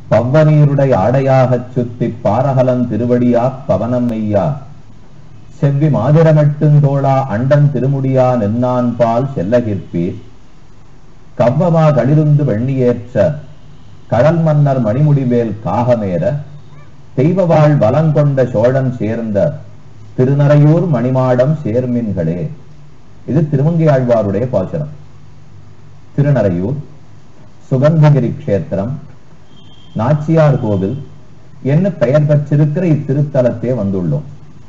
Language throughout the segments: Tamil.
பவ்வனீருடை ஆடையாகச் சுத்திப் பாரகலன் திருவடியா பவனம் மெய்யா செவ்வி மாதிரமட்டுந்தோளா அண்டன் திருமுடியா நென்னான் பால் செல்லகிற்பீர் கவ்வமா களிருந்து வெண்ணியேற்ற கடல் மன்னர் மணிமுடிவேல் காகமேற தெய்வவாழ் வலங்கொண்ட சோழன் சேர்ந்த திருநறையூர் மணிமாடம் சேர்மின்களே இது திருமங்கையாழ்வாருடைய பாசுரம் திருநறையூர் சுகந்தகிரி க்ஷேத்திரம் நாச்சியார் கோவில் என்ன பெயர் பெற்றிருக்கிற இத்திருத்தலத்தே வந்துள்ளோம்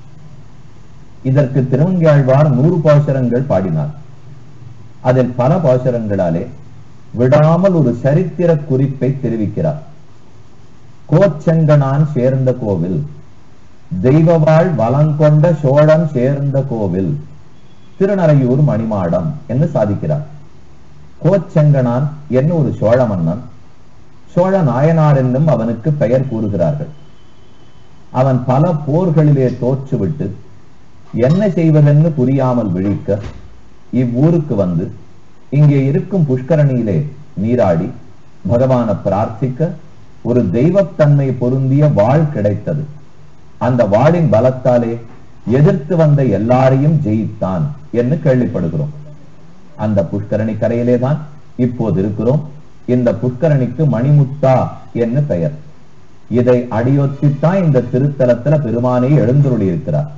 இதற்கு திருமங்கையாழ்வார் நூறு பாசுரங்கள் பாடினார் அதில் பல பாசுரங்களாலே விடாமல் ஒரு சரித்திர குறிப்பை தெரிவிக்கிறார் கோச்செங்கனான் சேர்ந்த கோவில் தெய்வவாழ் வலங்கொண்ட சோழன் சேர்ந்த கோவில் திருநறையூர் மணிமாடம் என்று சாதிக்கிறார் கோச்செங்கனான் என்ன ஒரு சோழ மன்னன் சோழ நாயனார் என்னும் அவனுக்கு பெயர் கூறுகிறார்கள் அவன் பல போர்களிலே தோற்றுவிட்டு என்ன செய்வதென்னு புரியாமல் விழிக்க இவ்வூருக்கு வந்து இங்கே இருக்கும் புஷ்கரணியிலே நீராடி பகவானை பிரார்த்திக்க ஒரு தெய்வத்தன்மை பொருந்திய வாழ் கிடைத்தது அந்த வாளின் பலத்தாலே எதிர்த்து வந்த எல்லாரையும் ஜெயித்தான் என்று கேள்விப்படுகிறோம் அந்த புஷ்கரணி கரையிலே தான் இப்போது இருக்கிறோம் இந்த புஷ்கரணிக்கு மணிமுத்தா என்று பெயர் இதை அடியொத்தித்தான் இந்த திருத்தலத்துல பெருமானே எழுந்துருளி இருக்கிறார்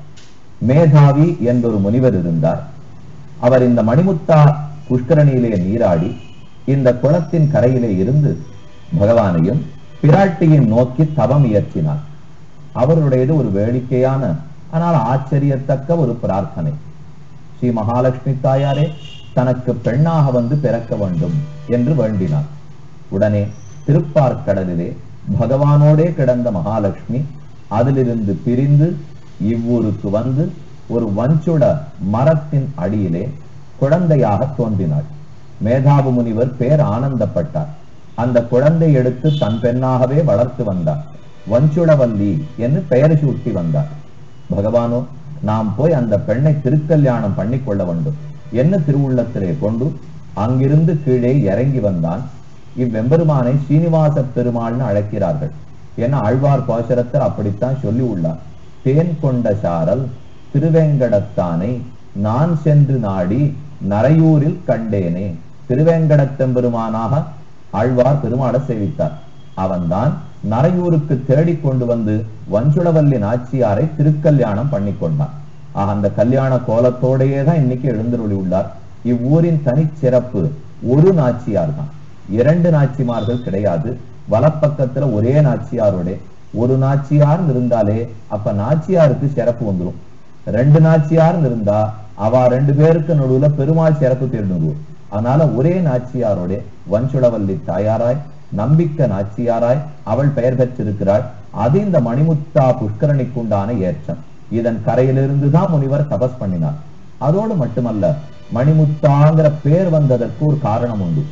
மேதாவி என்றொரு முனிவர் இருந்தார் அவர் இந்த மணிமுத்தா புஷ்கரணியிலே நீராடி இந்த குளத்தின் கரையிலே இருந்து பகவானையும் பிராட்டியும் நோக்கி தவம் இயற்றினார் அவருடையது ஒரு வேடிக்கையான ஆனால் ஆச்சரியத்தக்க ஒரு பிரார்த்தனை ஸ்ரீ மகாலட்சுமி தாயாரே தனக்கு பெண்ணாக வந்து பிறக்க வேண்டும் என்று வேண்டினார் உடனே திருப்பார்க்கடலிலே பகவானோடே கிடந்த மகாலட்சுமி அதிலிருந்து பிரிந்து இவ்வூருக்கு வந்து ஒரு வஞ்சுட மரத்தின் அடியிலே குழந்தையாக தோன்றினாள் மேதாபு முனிவர் பேர் ஆனந்தப்பட்டார் அந்த குழந்தை எடுத்து தன் பெண்ணாகவே வளர்த்து வந்தார் வஞ்சுடவல்லி என்று பெயர் சூட்டி வந்தார் பகவானோ நாம் போய் அந்த பெண்ணை திருக்கல்யாணம் பண்ணி கொள்ள வேண்டும் என்ன திருவுள்ளத்திலே கொண்டு அங்கிருந்து கீழே இறங்கி வந்தான் இவ்வெம்பெருமானை சீனிவாச பெருமாள்னு அழைக்கிறார்கள் என ஆழ்வார் பாசுரத்தில் அப்படித்தான் சொல்லி உள்ளார் தேன் கொண்ட சாரல் திருவேங்கடத்தானை நான் சென்று நாடி நரையூரில் கண்டேனே திருவேங்கடத்தெம்பெருமானாக ஆழ்வார் பெருமாளை சேவித்தார் அவன்தான் நரையூருக்கு தேடி கொண்டு வந்து வஞ்சுளவல்லி நாச்சியாரை திருக்கல்யாணம் பண்ணி கொண்டான் ஆக அந்த கல்யாண கோலத்தோடையே தான் இன்னைக்கு எழுந்தருளி உள்ளார் இவ்வூரின் தனிச்சிறப்பு ஒரு நாச்சியார் தான் இரண்டு நாச்சிமார்கள் கிடையாது வலப்பக்கத்துல ஒரே நாச்சியாரோட ஒரு நாச்சியார் இருந்தாலே அப்ப நாச்சியாருக்கு சிறப்பு வந்துடும் ரெண்டு நாச்சியார் இருந்தா அவ ரெண்டு பேருக்கு நடுவுல பெருமாள் சிறப்பு தேர்ந்துருவோம் அதனால ஒரே நாச்சியாரோட வஞ்சுளவல்லி தாயாராய் நம்பிக்க நாச்சியாராய் அவள் பெயர் பெற்றிருக்கிறாள் அது இந்த மணிமுத்தா புஷ்கரணிக்குண்டான ஏற்றம் இதன் கரையிலிருந்து தான் முனிவர் தபஸ் பண்ணினார் அதோடு மட்டுமல்ல மணிமுத்தாங்கிற பேர் வந்ததற்கு ஒரு காரணம் உண்டு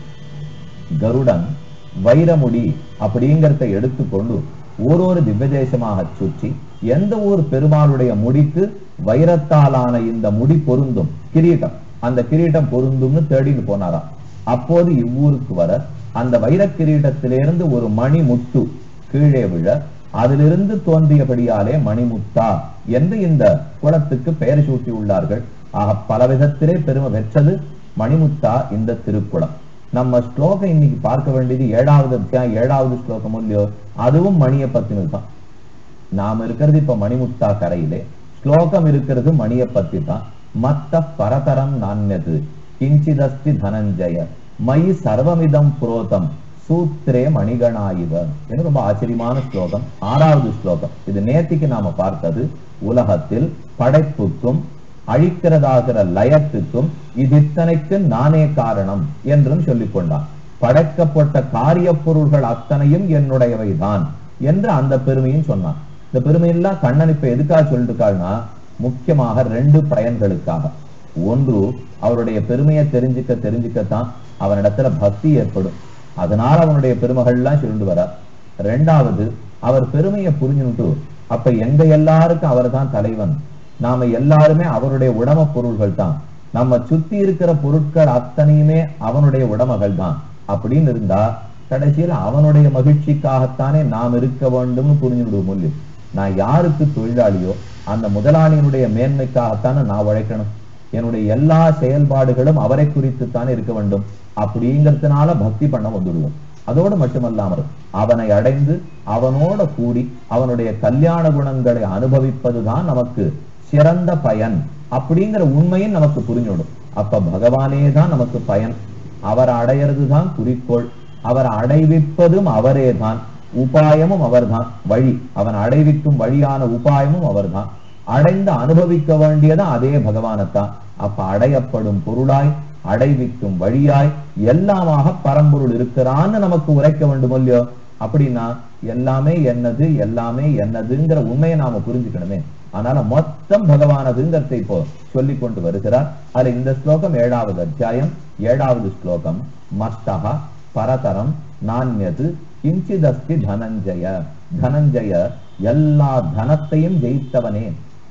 கருடன் வைரமுடி அப்படிங்கிறத எடுத்துக்கொண்டு ஓரொரு திவ்யதேசமாக சுற்றி எந்த ஒரு பெருமாளுடைய முடிக்கு வைரத்தாலான இந்த முடி பொருந்தும் கிரீட்டம் அந்த கிரீட்டம் பொருந்தும்னு தேடிட்டு போனாராம் அப்போது இவ்வூருக்கு வர அந்த வைர கிரீட்டத்திலிருந்து ஒரு மணி முத்து கீழே விழ அதிலிருந்து தோன்றியபடியாலே மணிமுத்தா என்று இந்த குளத்துக்கு பெயர் சூட்டி உள்ளார்கள் ஆக பல விதத்திலே பெருமை பெற்றது மணிமுத்தா இந்த திருக்குளம் நம்ம ஸ்லோகம் இன்னைக்கு பார்க்க வேண்டியது ஏழாவது அத்தியாயம் ஏழாவது ஸ்லோகம் இல்லையோ அதுவும் மணியை பத்தினது தான் நாம இருக்கிறது இப்ப மணிமுத்தா கரையிலே ஸ்லோகம் இருக்கிறது மணியை பத்தி தான் மத்த பரதரம் நான்யது கிஞ்சிதஸ்தி தனஞ்சய மயி சர்வமிதம் புரோதம் சூத்திரே மணிகணாயிவ என்று ரொம்ப ஆச்சரியமான ஸ்லோகம் ஆறாவது ஸ்லோகம் இது நேத்திக்கு நாம பார்த்தது உலகத்தில் படைப்புக்கும் அழிக்கிறதாகிற லயத்துக்கும் இது இத்தனைக்கு நானே காரணம் என்றும் சொல்லிக் கொண்டான் படைக்கப்பட்ட காரிய பொருள்கள் அத்தனையும் என்னுடையவைதான் என்று அந்த பெருமையும் சொன்னான் இந்த பெருமையெல்லாம் கண்ணன் இப்ப எதுக்காக சொல்லிருக்காள்னா முக்கியமாக ரெண்டு பயன்களுக்காக ஒன்று அவருடைய பெருமையை தெரிஞ்சுக்க தெரிஞ்சுக்கத்தான் அவனிடத்துல பக்தி ஏற்படும் அதனால அவனுடைய பெருமைகள்லாம் சொல்லிட்டு வரார் ரெண்டாவது அவர் பெருமையை புரிஞ்சுட்டு அப்ப எங்க எல்லாருக்கும் அவர் தான் தலைவன் நாம எல்லாருமே அவருடைய உடம பொருள்கள் தான் நம்ம சுத்தி இருக்கிற பொருட்கள் அத்தனையுமே அவனுடைய உடமைகள் தான் அப்படின்னு இருந்தா கடைசியில் அவனுடைய மகிழ்ச்சிக்காகத்தானே நாம் இருக்க வேண்டும்னு புரிஞ்சுடுவோம் இல்லையோ நான் யாருக்கு தொழிலாளியோ அந்த முதலாளியினுடைய மேன்மைக்காகத்தானே நான் உழைக்கணும் என்னுடைய எல்லா செயல்பாடுகளும் அவரை குறித்துத்தானே இருக்க வேண்டும் அப்படிங்கிறதுனால பக்தி பண்ண வந்துடுவோம் அதோடு மட்டுமல்லாமல் அவனை அடைந்து அவனோட கூடி அவனுடைய கல்யாண குணங்களை அனுபவிப்பதுதான் நமக்கு சிறந்த பயன் அப்படிங்கிற உண்மையும் நமக்கு புரிஞ்சிடும் அப்ப பகவானே தான் நமக்கு பயன் அவர் அடையிறது தான் குறிக்கோள் அவர் அடைவிப்பதும் அவரே தான் உபாயமும் அவர்தான் வழி அவன் அடைவிக்கும் வழியான உபாயமும் அவர்தான் அடைந்து அனுபவிக்க வேண்டியதும் அதே பகவானைத்தான் அப்ப அடையப்படும் பொருளாய் அடைவிக்கும் வழியாய் எல்லாமாக பரம்பொருள் இருக்கிறான்னு நமக்கு உரைக்க வேண்டும் இல்லையோ அப்படின்னா எல்லாமே என்னது எல்லாமே என்னதுங்கிற உண்மையை நாம புரிஞ்சுக்கணுமே அதனால மொத்தம் பகவானதுங்கிறத இப்போ சொல்லிக் கொண்டு வருகிறார் அதுல இந்த ஸ்லோகம் ஏழாவது அத்தியாயம் ஏழாவது ஸ்லோகம் மஸ்தகா பரதரம் நான்யது கிஞ்சிதஸ்தி தனஞ்சய தனஞ்சய எல்லா தனத்தையும் ஜெயித்தவனே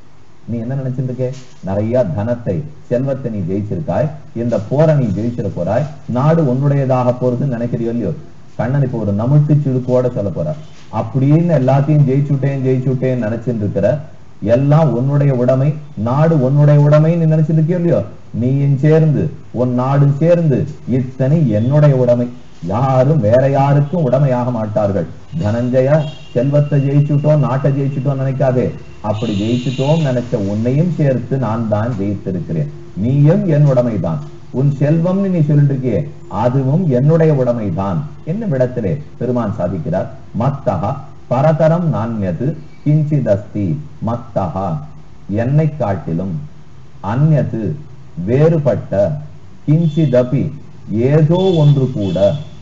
நீ என்ன நினைச்சிட்டு இருக்கே நிறைய தனத்தை செல்வத்தை நீ ஜெயிச்சிருக்காய் இந்த போரை நீ ஜெயிச்சிட போறாய் நாடு உன்னுடையதாக போறதுன்னு நினைக்கிறியோ இல்லையோ கண்ணன் இப்போ ஒரு நமிட்டு சிடுக்கோட சொல்ல போறார் அப்படின்னு எல்லாத்தையும் ஜெயிச்சுட்டேன் ஜெயிச்சுட்டேன் நினைச்சிட்டு இருக்கிற எல்லாம் உன்னுடைய உடைமை நாடு உன்னுடைய உடைமை நீ நினைச்சிட்டு இருக்கியோ இல்லையோ நீயும் சேர்ந்து உன் நாடும் சேர்ந்து இத்தனை என்னுடைய உடைமை யாரும் வேற யாருக்கும் உடமையாக மாட்டார்கள் தனஞ்சய செல்வத்தை ஜெயிச்சுட்டோம் நாட்டை ஜெயிச்சுட்டோம் நினைக்காதே அப்படி ஜெயிச்சுட்டோம் நினைச்ச உன்னையும் சேர்த்து நான் தான் ஜெயித்திருக்கிறேன் நீயும் என் உடைமைதான் உன் செல்வம்னு நீ சொல்லிட்டு இருக்கியே அதுவும் என்னுடைய உடைமைதான் என்னும் இடத்திலே பெருமான் சாதிக்கிறார் மத்தகா பரதரம் நான்யது கிஞ்சிதஸ்தி மத்தகா என்னை காட்டிலும் அந்நது வேறுபட்ட கிஞ்சிதபி ஏதோ ஒன்று கூட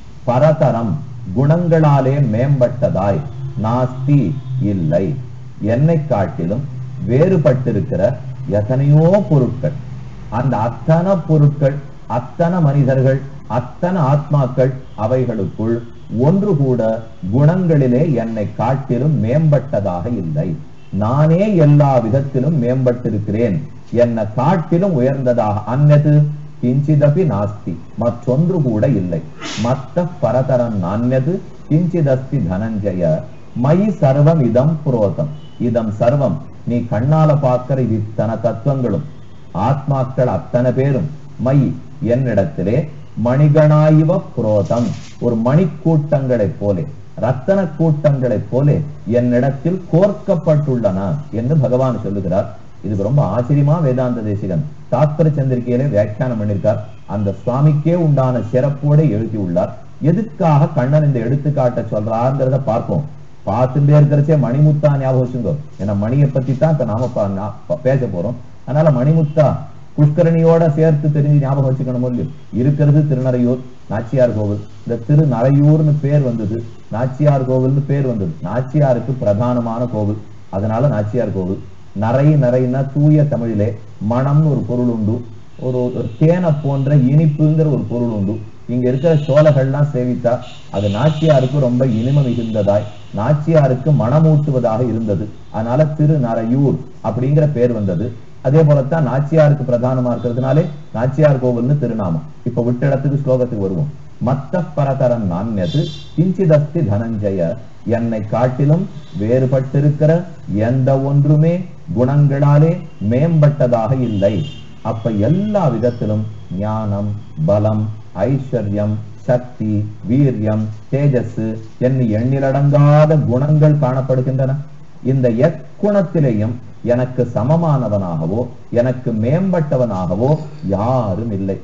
பரதரம் குணங்களாலே மேம்பட்டதாய் நாஸ்தி இல்லை என்னை காட்டிலும் வேறுபட்டிருக்கிற எத்தனையோ பொருட்கள் அந்த அத்தனை பொருட்கள் அத்தனை மனிதர்கள் அத்தனை ஆத்மாக்கள் அவைகளுக்குள் ஒன்று கூட குணங்களிலே என்னை காட்டிலும் மேம்பட்டதாக இல்லை நானே எல்லா விதத்திலும் மேம்பட்டிருக்கிறேன் என்னை காட்டிலும் உயர்ந்ததாக அன்னது கிஞ்சிதபி நாஸ்தி மற்றொன்று கூட இல்லை மத்த பரதரம் நான்யது கிஞ்சிதஸ்தி தனஞ்சய மயி சர்வம் இதம் புரோதம் இதம் சர்வம் நீ கண்ணால பார்க்கிற இத்தனை தத்துவங்களும் ஆத்மாக்கள் அத்தனை பேரும் மயி என்னிடத்திலே மணிகணாயிவ புரோதம் ஒரு மணிக்கூட்டங்களைப் போலே ரத்தன கூட்டங்களைப் போலே என்னிடத்தில் கோர்க்கப்பட்டுள்ளன என்று பகவான் சொல்லுகிறார் இதுக்கு ரொம்ப ஆச்சரியமா வேதாந்த தேசிகன் தாத்பர சந்திரிகையிலே வியாக்கியானம் பண்ணியிருக்கார் அந்த சுவாமிக்கே உண்டான சிறப்போட எழுதி உள்ளார் எதுக்காக கண்ணன் இந்த எடுத்துக்காட்ட சொல்றாருங்கிறத பார்ப்போம் பார்த்துட்டே இருக்கிறச்சே மணிமுத்தா ஞாபகம் வச்சுங்கோ ஏன்னா மணியை பத்தி தான் இப்ப நாம பா- நா- ப- பேச போறோம் அதனால மணிமுத்தா புஷ்கரணியோட சேர்த்து தெரிஞ்சு ஞாபகம் வச்சுக்கணும் இல்லையோ இருக்கிறது திருநறையூர் நாச்சியார் கோவில் இந்த திருநறையூர்னு பேர் வந்தது நாச்சியார் கோவில்னு பேர் வந்தது நாச்சியாருக்கு பிரதானமான கோவில் அதனால நாச்சியார் கோவில் நரை நரைன்னா தூய தமிழிலே மணம்னு ஒரு பொருள் உண்டு ஒரு ஒரு தேனை போன்ற இனிப்புங்கிற ஒரு பொருள் உண்டு இங்க இருக்கிற சோழகள்லாம் சேவித்தா அது நாச்சியாருக்கு ரொம்ப இனிமை மிகுந்ததாய் நாச்சியாருக்கு மனமூட்டுவதாக இருந்தது அதனால திருநறையூர் அப்படிங்கிற பேர் வந்தது அதே போலத்தான் நாச்சியாருக்கு பிரதானமா இருக்கிறதுனாலே நாச்சியார் கோவில்னு திருநாமம் இப்ப விட்ட இடத்துக்கு ஸ்லோகத்துக்கு வருவோம் மத்த பரதரன் நான்யது கிஞ்சிதஸ்தி தனஞ்சய என்னை காட்டிலும் வேறுபட்டிருக்கிற எந்த ஒன்றுமே குணங்களாலே மேம்பட்டதாக இல்லை அப்ப எல்லா விதத்திலும் ஞானம் பலம் ஐஸ்வர்யம் சக்தி வீரியம் தேஜஸ் என்று எண்ணிலடங்காத குணங்கள் காணப்படுகின்றன இந்த எக்குணத்திலேயும் எனக்கு சமமானவனாகவோ எனக்கு மேம்பட்டவனாகவோ யாரும் இல்லை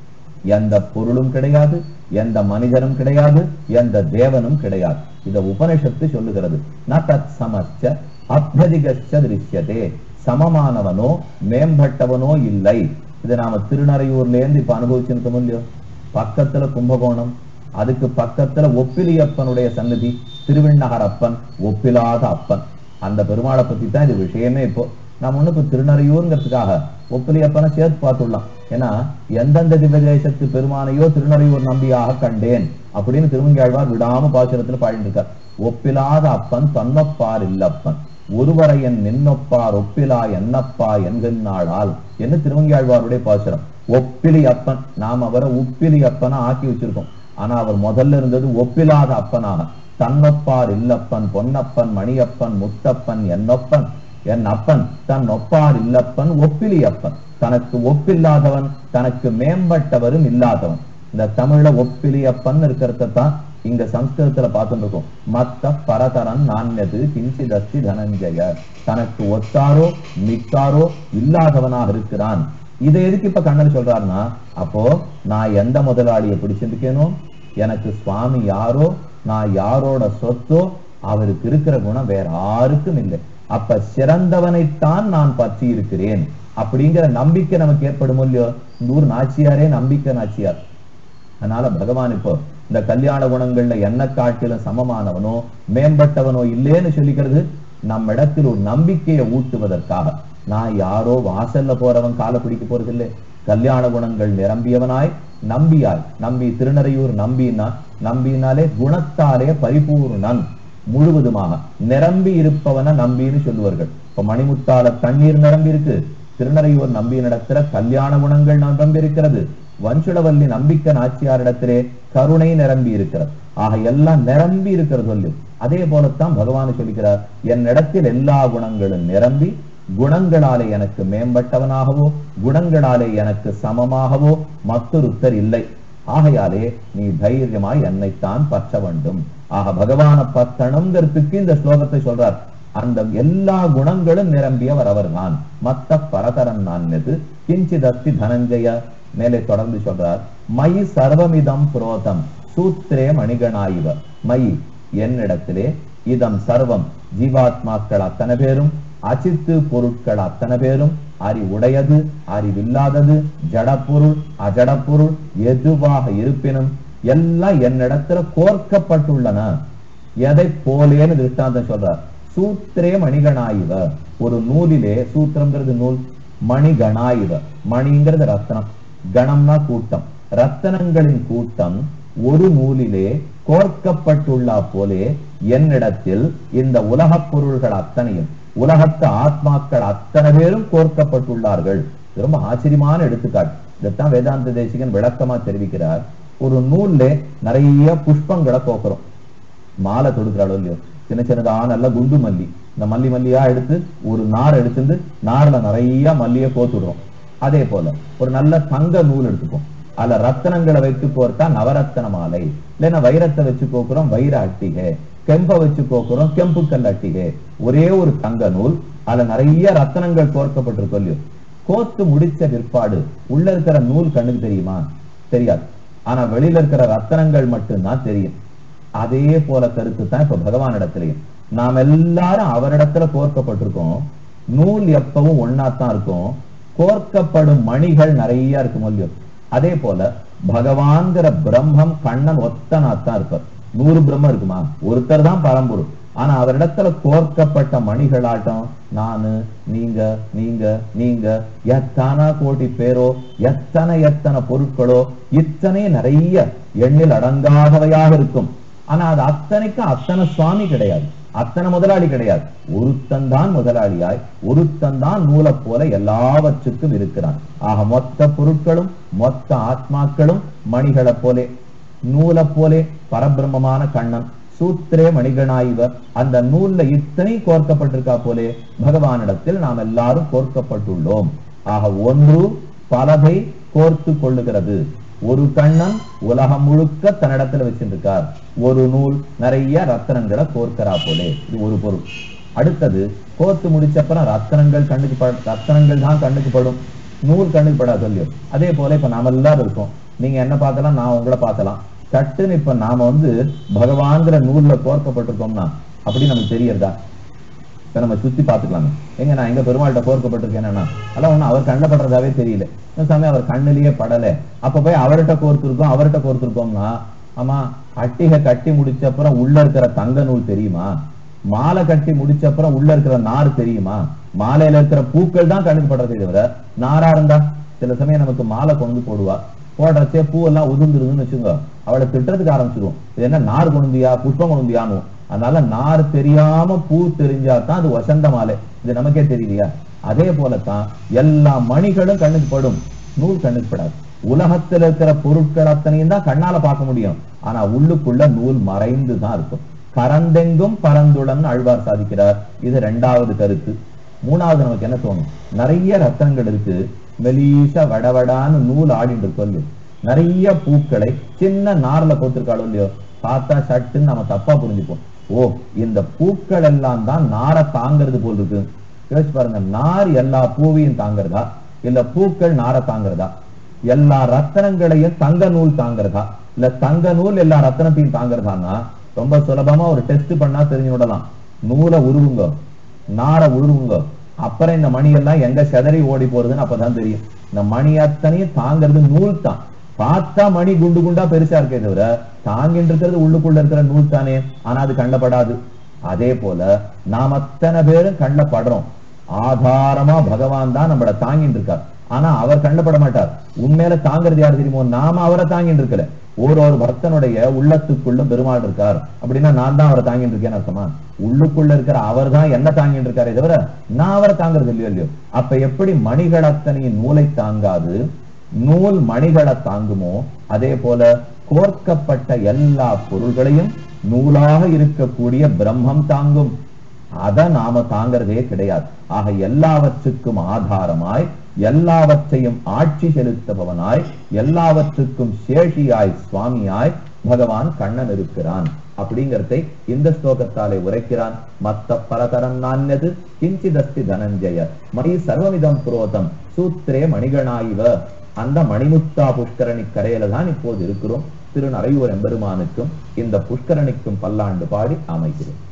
எந்த பொருளும் கிடையாது எந்த மனிதனும் கிடையாது எந்த தேவனும் கிடையாது இத உபனிஷத்து சொல்லுகிறது ந தத் சமச்ச அபியதிகச்ச திருஷ்யதே சமமானவனோ மேம்பட்டவனோ இல்லை இதை நாம திருநறையூர்ல இருந்து இப்ப அனுபவிச்சிருக்கோம் இல்லையோ பக்கத்துல கும்பகோணம் அதுக்கு பக்கத்துல ஒப்பிலியப்பனுடைய சன்னதி திருவிண்ணகரப்பன் ஒப்பிலாத அப்பன் அந்த பெருமாளை பத்தி தான் இது விஷயமே இப்போ நம்ம ஒண்ணு இப்ப திருநறையூருங்கிறதுக்காக ஒப்பிலியப்பனை சேர்த்து பார்த்துடலாம் ஏன்னா எந்தெந்த திவ்யதேசத்து பெருமானையோ திருநறையூர் நம்பியாக கண்டேன் அப்படின்னு திருமங்காழ்வார் விடாம பாசுரத்துல பாடிட்டு இருக்கார் ஒப்பிலாத அப்பன் தன்னப்பார் இல்லப்பன் ஒருவரையன் நின்னொப்பார் ஒப்பிலா என்னப்பா என்கின்றாளால் என்று திருமங்காழ்வாருடைய பாசுரம் ஒப்பிலி அப்பன் நாம் அவரை உப்பிலி அப்பனா ஆக்கி வச்சிருக்கோம் ஆனா அவர் முதல்ல இருந்தது ஒப்பிலாத அப்பனாக தன்னொப்பார் இல்லப்பன் பொன்னப்பன் மணியப்பன் முத்தப்பன் என்னொப்பன் என் அப்பன் தன் ஒப்பார் இல்லப்பன் ஒப்பிலி அப்பன் தனக்கு ஒப்பில்லாதவன் தனக்கு மேம்பட்டவரும் இல்லாதவன் இந்த தமிழ்ல ஒப்பிலி அப்பன் இருக்கிறத தான் இங்க சம்ஸ்கிருதத்துல பார்த்துட்டு இருக்கோம் மத்த பரதரன் நாண்யது கிஞ்சிதஸ்தி தனஞ்சய தனக்கு ஒத்தாரோ மிக்காரோ இல்லாதவனாக இருக்கிறான் இதை எதுக்கு இப்ப கண்ணன் சொல்றாருன்னா அப்போ நான் எந்த முதலாளியை பிடிச்சிருக்கேனோ எனக்கு சுவாமி யாரோ நான் யாரோட சொத்தோ அவருக்கு இருக்கிற குணம் வேற யாருக்கும் இல்லை அப்ப சிறந்தவனைத்தான் நான் பற்றி இருக்கிறேன் அப்படிங்கிற நம்பிக்கை நமக்கு ஏற்படும் இல்லையோ இந்த ஊர் நாச்சியாரே நம்பிக்கை நாச்சியார் அதனால பகவான் இப்போ இந்த கல்யாண குணங்கள்ல என்ன காட்டிலும் சமமானவனோ மேம்பட்டவனோ இல்லேன்னு சொல்லிக்கிறது நம்ம இடத்தில் ஒரு நம்பிக்கையை ஊட்டுவதற்காக நான் யாரோ வாசல்ல போறவன் காலை பிடிக்க போறதில்லை கல்யாண குணங்கள் நிரம்பியவனாய் நம்பியாய் நம்பி திருநறையூர் நம்பினா நம்பினாலே குணத்தாலே பரிபூர்ணன் முழுவதுமாக நிரம்பி இருப்பவன நம்பின்னு சொல்லுவார்கள் இப்ப மணிமுத்தால தண்ணீர் நிரம்பி இருக்கு திருநறையூர் நம்பி நடத்துற கல்யாண குணங்கள் நிரம்பி இருக்கிறது வஞ்சுடவல்லி நம்பிக்கை நாச்சியாரிடத்திலே கருணை நிரம்பி இருக்கிறது ஆக எல்லாம் நிரம்பி இருக்கிறது சொல்லு அதே போலத்தான் பகவான் சொல்லிக்கிறார் என்னிடத்தில் எல்லா குணங்களும் நிரம்பி குணங்களாலே எனக்கு மேம்பட்டவனாகவோ குணங்களாலே எனக்கு சமமாகவோ மற்றொருத்தர் இல்லை ஆகையாலே நீ தைரியமாய் என்னைத்தான் பற்ற வேண்டும் ஆக பகவான பத்தணுங்கிறதுக்கு இந்த ஸ்லோகத்தை சொல்றார் அந்த எல்லா குணங்களும் நிரம்பியவர் அவர்தான் மத்த பரதரன் நான் எது கிஞ்சிதஸ்தி தனஞ்சய மேலே தொடர்ந்து சொல்றார் மயி சர்வமிதம் புரோதம் சூத்திரே மணிகணாயிவ மயி என்னிடத்திலே இதம் சர்வம் ஜீவாத்மாக்கள் அத்தனை பேரும் அச்சித்து பொருட்கள் அத்தனை பேரும் அறிவுடையது அறிவில்லாதது ஜடப்பொருள் அஜடப்பொருள் எதுவாக இருப்பினும் எல்லாம் என்னிடத்துல கோர்க்கப்பட்டுள்ளன எதை போலேன்னு திருஷ்டாந்தம் சொல்றார் சூத்திரே மணிகணாயிவ ஒரு நூலிலே சூத்திரம்ங்கிறது நூல் மணிகணாயிவ மணிங்கிறது ரத்னம் கணம்னா கூட்டம் ரத்தனங்களின் கூட்டம் ஒரு நூலிலே கோர்க்கப்பட்டுள்ளா போலே என்னிடத்தில் இந்த உலகப் பொருள்கள் அத்தனையும் உலகத்து ஆத்மாக்கள் அத்தனை பேரும் கோர்க்கப்பட்டுள்ளார்கள் இது ரொம்ப ஆச்சரியமான எடுத்துக்காட்டு இதைத்தான் வேதாந்த தேசிகன் விளக்கமா தெரிவிக்கிறார் ஒரு நூல்ல நிறைய புஷ்பங்களை கோக்குறோம் மாலை தொடுக்கிறாளோ இல்லையோ சின்ன சின்னதா நல்ல குண்டு மல்லி இந்த மல்லி மல்லியா எடுத்து ஒரு நார் எடுத்துட்டு நார்ல நிறைய மல்லியை கோத்துடுறோம் அதே போல ஒரு நல்ல தங்க நூல் எடுத்துப்போம் அதுல ரத்தனங்களை வைத்து கோர்த்தா நவரத்தன மாலை இல்லைன்னா வைரத்தை வச்சு கோக்குறோம் வைர அட்டிகை கெம்ப வச்சு கோக்குறோம் கெம்பு கல் அட்டிகை ஒரே ஒரு தங்க நூல் அதுல நிறைய ரத்தனங்கள் கோர்க்கப்பட்டிருக்கும் இல்லையோ கோத்து முடிச்ச பிற்பாடு உள்ள இருக்கிற நூல் கண்ணுக்கு தெரியுமா தெரியாது ஆனா வெளியில இருக்கிற ரத்தனங்கள் மட்டும்தான் தெரியும் அதே போல கருத்து தான் இப்ப பகவான் இடத்துலயும் நாம் எல்லாரும் அவரிடத்துல கோர்க்கப்பட்டிருக்கோம் நூல் எப்பவும் ஒன்னாத்தான் இருக்கும் கோர்க்கப்படும் மணிகள் நிறைய இருக்கும் இல்லையோ அதே போல பகவான்கிற பிரம்மம் கண்ணன் ஒத்தனாத்தான் இருப்பார் நூறு பிரம்மம் இருக்குமா ஒருத்தர் தான் பரம்பொருள் ஆனா அவரிடத்துல கோர்க்கப்பட்ட மணிகளாட்டம் நானு நீங்க நீங்க நீங்க எத்தனை கோடி பேரோ எத்தனை எத்தனை பொருட்களோ இத்தனை நிறைய எண்ணில் அடங்காதவையாக இருக்கும் ஆனா அது அத்தனைக்கும் அத்தனை சுவாமி கிடையாது அத்தனை முதலாளி கிடையாது ஒருத்தன் தான் முதலாளியாய் ஒருத்தன் தான் நூலை போல எல்லாவற்றுக்கும் இருக்கிறான் ஆக மொத்த பொருட்களும் மொத்த ஆத்மாக்களும் மணிகளை போலே நூலை போலே பரபிரம்மமான கண்ணன் சூத்திரே மணிகணாய்வ அந்த நூல்ல இத்தனை கோர்க்கப்பட்டிருக்கா போலே பகவானிடத்தில் நாம் எல்லாரும் கோர்க்கப்பட்டுள்ளோம் ஆக ஒன்று பலதை கோர்த்து கொள்ளுகிறது ஒரு கண்ணன் உலகம் முழுக்க தன்னிடத்துல வச்சிருக்கார் ஒரு நூல் நிறைய ரத்தனங்களை கோர்க்கிறா போலே இது ஒரு பொருள் அடுத்தது கோர்த்து முடிச்சப்பறம் ரத்தனங்கள் கண்ணுக்கு பட ரத்தனங்கள் தான் கண்ணுக்கு படும் நூல் கண்ணுக்கு படாது சொல்லியோ அதே போல இப்ப நாம எல்லாரும் இருக்கோம் நீங்க என்ன பார்க்கலாம் நான் உங்களை பார்க்கலாம் சட்டுன்னு இப்ப நாம வந்து பகவான்கிற நூல்ல கோர்க்கப்பட்டிருக்கோம்னா அப்படி நமக்கு தெரியறதா இப்ப நம்ம சுத்தி பாத்துக்கலாமே எங்க நான் எங்க பெருமாள்கிட்ட கோர்க்கப்பட்டிருக்கேன்னா அதெல்லாம் ஒண்ணு அவர் கண்ணில் படுறதாவே தெரியல இந்த சமயம் அவர் கண்ணிலேயே படல அப்ப போய் அவர்கிட்ட கோர்த்திருக்கோம் அவர்கிட்ட கோர்த்திருக்கோம்னா ஆமா அட்டிகை கட்டி முடிச்ச அப்புறம் உள்ள இருக்கிற தங்க நூல் தெரியுமா மாலை கட்டி முடிச்ச அப்புறம் உள்ள இருக்கிற நார் தெரியுமா மாலையில இருக்கிற பூக்கள் தான் கண்ணுக்கு படுறதே தவிர நாரா இருந்தா சில சமயம் நமக்கு மாலை கொண்டு போடுவா போடுறச்சே பூ எல்லாம் உதிர்ந்துருதுன்னு வச்சுக்கோ அவளை திட்டத்துக்கு ஆரம்பிச்சிருவோம் இது என்ன நார் கொண்டுந்தியா புஷ்பம் கொண்டுந்தியான்னு அதனால நார் தெரியாம பூ தெரிஞ்சா தான் அது வசந்த மாலை இது நமக்கே தெரியலையா அதே போலத்தான் எல்லா மணிகளும் கண்ணுக்கு படும் நூல் கண்ணுக்கு படாது உலகத்துல இருக்கிற பொருட்கள் அத்தனையும் தான் கண்ணால பார்க்க முடியும் ஆனா உள்ளுக்குள்ள நூல் மறைந்து தான் இருக்கும் கரந்தெங்கும் பரந்துடன் ஆழ்வார் சாதிக்கிறார் இது ரெண்டாவது கருத்து மூணாவது நமக்கு என்ன தோணும் நிறைய ரத்தனங்கள் இருக்கு மெலீசா வடவடான்னு நூல் ஆடிட்டு இருக்கும் இல்லையோ நிறைய பூக்களை சின்ன நார்ல போத்திருக்காளோ இல்லையோ பார்த்தா சட்டுன்னு நம்ம தப்பா புரிஞ்சுப்போம் ஓ இந்த பூக்கள் எல்லாம் தான் நாரை தாங்கிறது போல் இருக்கு யோசிச்சு பாருங்க நார் எல்லா பூவையும் தாங்கிறதா இல்ல பூக்கள் நாரை தாங்கிறதா எல்லா ரத்தனங்களையும் தங்க நூல் தாங்கிறதா இல்ல தங்க நூல் எல்லா ரத்தனத்தையும் தாங்கிறதான்னா ரொம்ப சுலபமா ஒரு டெஸ்ட் பண்ணா தெரிஞ்சு விடலாம் நூலை உருவுங்க நாரை உருவுங்க அப்புறம் இந்த மணி எல்லாம் எங்க செதறி ஓடி போறதுன்னு அப்பதான் தெரியும் இந்த மணி அத்தனையும் தாங்கிறது நூல் தான் பார்த்தா மணி குண்டு குண்டா பெருசா இருக்கே தவிர தாங்கிட்டு இருக்கிறது உள்ளுக்குள்ள இருக்கிற நூல் தானே ஆனா அது கண்ணப்படாது அதே போல நாம் அத்தனை பேரும் கண்ணில் படுறோம் ஆதாரமா பகவான் தான் நம்மள தாங்கிட்டு இருக்கார் ஆனா அவர் கண்ணப்பட மாட்டார் உண்மையில தாங்கிறது யார் தெரியுமோ நாம அவரை தாங்கிட்டு இருக்கல ஒரு ஒரு பக்தனுடைய உள்ளத்துக்குள்ள பெருமாள் இருக்கார் அப்படின்னா நான் தான் அவரை தாங்கிட்டு இருக்கேன்னு அர்த்தமா உள்ளுக்குள்ள இருக்கிற அவர் தான் என்ன தாங்கிட்டு இருக்காரே தவிர நான் அவரை தாங்கிறது இல்லையோ இல்லையோ அப்ப எப்படி மணிகள் அத்தனையின் நூலை தாங்காது நூல் மணிகளை தாங்குமோ அதே போல கோர்க்கப்பட்ட எல்லா பொருள்களையும் நூலாக இருக்கக்கூடிய பிரம்மம் தாங்கும் அத நாம தாங்கிறதே கிடையாது ஆக எல்லாவற்றுக்கும் ஆதாரமாய் எல்லாவற்றையும் ஆட்சி செலுத்துபவனாய் எல்லாவற்றுக்கும் சேஷியாய் சுவாமியாய் பகவான் கண்ணன் இருக்கிறான் அப்படிங்கறதை இந்த ஸ்லோகத்தாலே உரைக்கிறான் மத்த பரதரம் நான்யது கிஞ்சிதஸ்தி தனஞ்சய மணி சர்வமிதம் புரோதம் சூத்திரே மணிகணாய்வ அந்த மணிமுத்தா புஷ்கரணி கரையில தான் இப்போது இருக்கிறோம் திரு நரையூர் எம்பெருமானுக்கும் இந்த புஷ்கரணிக்கும் பல்லாண்டு பாடி அமைகிறேன்